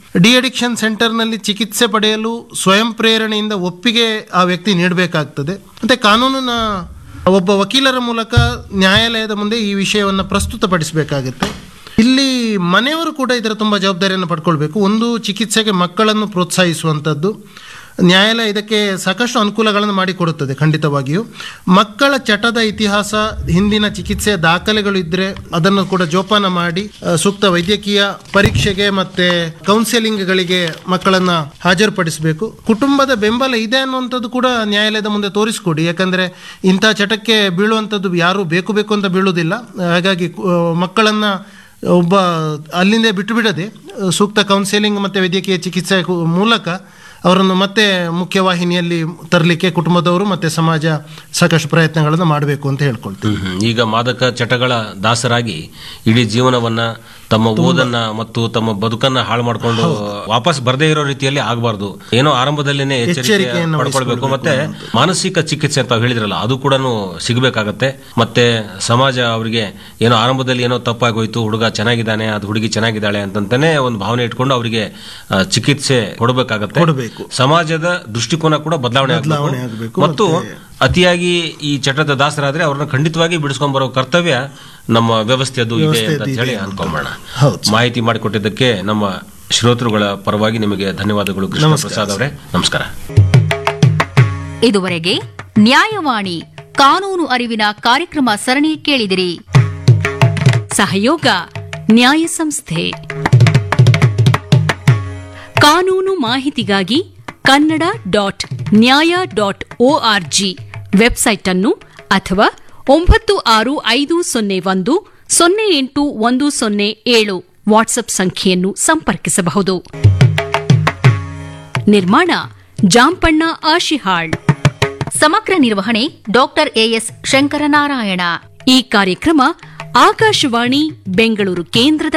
De addiction ಸೆಂಟರ್ನಲ್ಲಿ ಚಿಕಿತ್ಸೆ ಪಡೆಯಲು ಸ್ವಯಂ ಪ್ರೇರಣೆಯಿಂದ ಒಪ್ಪಿಗೆ ಆ ವ್ಯಕ್ತಿ ನೀಡಬೇಕಾಗ್ತದೆ ಮತ್ತು ಕಾನೂನಿನ ಒಬ್ಬ ವಕೀಲರ ಮೂಲಕ ನ್ಯಾಯಾಲಯದ ಮುಂದೆ ಈ ವಿಷಯವನ್ನು ಪ್ರಸ್ತುತಪಡಿಸಬೇಕಾಗುತ್ತೆ ಇಲ್ಲಿ ಮನೆಯವರು ಕೂಡ ಇದರ ತುಂಬ ಜವಾಬ್ದಾರಿಯನ್ನು ಪಡ್ಕೊಳ್ಬೇಕು ಒಂದು ಚಿಕಿತ್ಸೆಗೆ ಮಕ್ಕಳನ್ನು ಪ್ರೋತ್ಸಾಹಿಸುವಂಥದ್ದು ನ್ಯಾಯಾಲಯ ಇದಕ್ಕೆ ಸಾಕಷ್ಟು ಅನುಕೂಲಗಳನ್ನು ಮಾಡಿಕೊಡುತ್ತದೆ ಖಂಡಿತವಾಗಿಯೂ ಮಕ್ಕಳ ಚಟದ ಇತಿಹಾಸ ಹಿಂದಿನ ಚಿಕಿತ್ಸೆಯ ದಾಖಲೆಗಳು ಇದ್ದರೆ ಅದನ್ನು ಕೂಡ ಜೋಪಾನ ಮಾಡಿ ಆ, ಸೂಕ್ತ ವೈದ್ಯಕೀಯ ಪರೀಕ್ಷೆಗೆ ಮತ್ತು ಕೌನ್ಸೆಲಿಂಗ್ಗಳಿಗೆ ಮಕ್ಕಳನ್ನು ಹಾಜರುಪಡಿಸಬೇಕು ಕುಟುಂಬದ ಬೆಂಬಲ ಇದೆ ಅನ್ನುವಂಥದ್ದು ಕೂಡ ನ್ಯಾಯಾಲಯದ ಮುಂದೆ ತೋರಿಸ್ಕೊಡಿ ಯಾಕಂದರೆ ಇಂಥ ಚಟಕ್ಕೆ ಬೀಳುವಂಥದ್ದು ಯಾರೂ ಬೇಕು ಬೇಕು ಅಂತ ಬೀಳುವುದಿಲ್ಲ ಹಾಗಾಗಿ ಆ, ಮಕ್ಕಳನ್ನು ಒಬ್ಬ ಅಲ್ಲಿಂದ ಬಿಟ್ಟು ಬಿಡದೆ ಸೂಕ್ತ ಕೌನ್ಸೆಲಿಂಗ್ ಮತ್ತು ವೈದ್ಯಕೀಯ ಚಿಕಿತ್ಸೆ ಕು- ಮೂಲಕ ಅವರನ್ನು ಮತ್ತೆ ಮುಖ್ಯವಾಹಿನಿಯಲ್ಲಿ ತರಲಿಕ್ಕೆ ಕುಟುಂಬದವರು ಮತ್ತು ಸಮಾಜ ಸಾಕಷ್ಟು ಪ್ರಯತ್ನಗಳನ್ನು ಮಾಡಬೇಕು ಅಂತ ಹೇಳ್ಕೊಳ್ತೀವಿ ಹ್ಮ್, ಹ್ಮ್. ಈಗ ಮಾದಕ ಚಟಗಳ ದಾಸರಾಗಿ ಇಡೀ ಜೀವನವನ್ನ ತಮ್ಮ ಓದನ್ನ ಮತ್ತು ತಮ್ಮ ಬದುಕನ್ನ ಹಾಳು ಮಾಡ್ಕೊಂಡು ವಾಪಸ್ ಬರದೇ ಇರೋ ರೀತಿಯಲ್ಲಿ ಆಗಬಾರ್ದು ಏನೋ ಆರಂಭದಲ್ಲೇನೆ ಎಚ್ಚರಿಕೆ ಎಚ್ಚರಿಕೆಯನ್ನು ಪಡ್ಕೊಳ್ಬೇಕು ಮತ್ತೆ ಮಾನಸಿಕ ಚಿಕಿತ್ಸೆ ಅಂತ ಹೇಳಿದ್ರಲ್ಲ ಅದು ಕೂಡ ಸಿಗಬೇಕಾಗತ್ತೆ ಮತ್ತೆ ಸಮಾಜ ಅವರಿಗೆ ಏನೋ ಆರಂಭದಲ್ಲಿ ಏನೋ ತಪ್ಪಾಗೋಯ್ತು ಹುಡುಗ ಚೆನ್ನಾಗಿದ್ದಾನೆ ಅದು ಹುಡುಗಿ ಚೆನ್ನಾಗಿದ್ದಾಳೆ ಅಂತಂತಾನೆ ಒಂದು ಭಾವನೆ ಇಟ್ಕೊಂಡು ಅವರಿಗೆ ಆ, ಚಿಕಿತ್ಸೆ ಕೊಡಬೇಕಾಗತ್ತೆ ಕೊಡಬೇಕು. ಸಮಾಜದ ದೃಷ್ಟಿಕೋನ ಕೂಡ ಬದಲಾವಣೆ ಬದಲಾವಣೆ ಆಗಬೇಕು ಆಗ್ಬೇಕು. ಮತ್ತು ಅತಿಯಾಗಿ ಈ ಚಟದ ದಾಸರಾದ್ರೆ ಅವ್ರನ್ನ ಖಂಡಿತವಾಗಿ ಬಿಡಿಸ್ಕೊಂಡ್ ಬರೋ ಕರ್ತವ್ಯ ನಮ್ಮ ವ್ಯವಸ್ಥೆಯದು ಇದೆ ವ್ಯವಸ್ಥೆಯದ್ದು ಅಂತ ಹೇಳಿ ಇದೆ ಅಂತ. ಅನ್ಕೊಂಬೋಣ ಹೌದು. ಮಾಹಿತಿ ಮಾಡಿಕೊಟ್ಟಿದ್ದಕ್ಕೆ ನಮ್ಮ ಶ್ರೋತೃಗಳ ಪರವಾಗಿ ನಿಮಗೆ ಧನ್ಯವಾದಗಳು ಕೃಷ್ಣ ನಮಸ್ಕಾರ. ಪ್ರಸಾದ್ ಅವರೇ ನಮಸ್ಕಾರ ಇದುವರೆಗೆ ನ್ಯಾಯವಾಣಿ ಕಾನೂನು ಅರಿವಿನ ಕಾರ್ಯಕ್ರಮ ಸರಣಿ ಕೇಳಿದಿರಿ ಸಹಯೋಗ ನ್ಯಾಯ ಸಂಸ್ಥೆ ಕಾನೂನು ಮಾಹಿತಿಗಾಗಿ Kannada dot Nyaya dot O R G website ಅನ್ನು ಅಥವಾ ಒಂಬತ್ತು ಆರು ಐದು ಸೊನ್ನೆ ಒಂದು ಸೊನ್ನೆ ಎಂಟು ಒಂದು ಸೊನ್ನೆ ಏಳು ವಾಟ್ಸ್ಆಪ್ ಸಂಖ್ಯೆಯನ್ನು ಸಂಪರ್ಕಿಸಬಹುದು ನಿರ್ಮಾಣ ಜಾಂಪಣ್ಣ ಆಶಿಹಾಳ್ ಸಮಗ್ರ ನಿರ್ವಹಣೆ ಡಾಕ್ಟರ್ ಎಎಸ್ ಶಂಕರನಾರಾಯಣ ಈ ಕಾರ್ಯಕ್ರಮ ಆಕಾಶವಾಣಿ ಬೆಂಗಳೂರು ಕೇಂದ್ರದ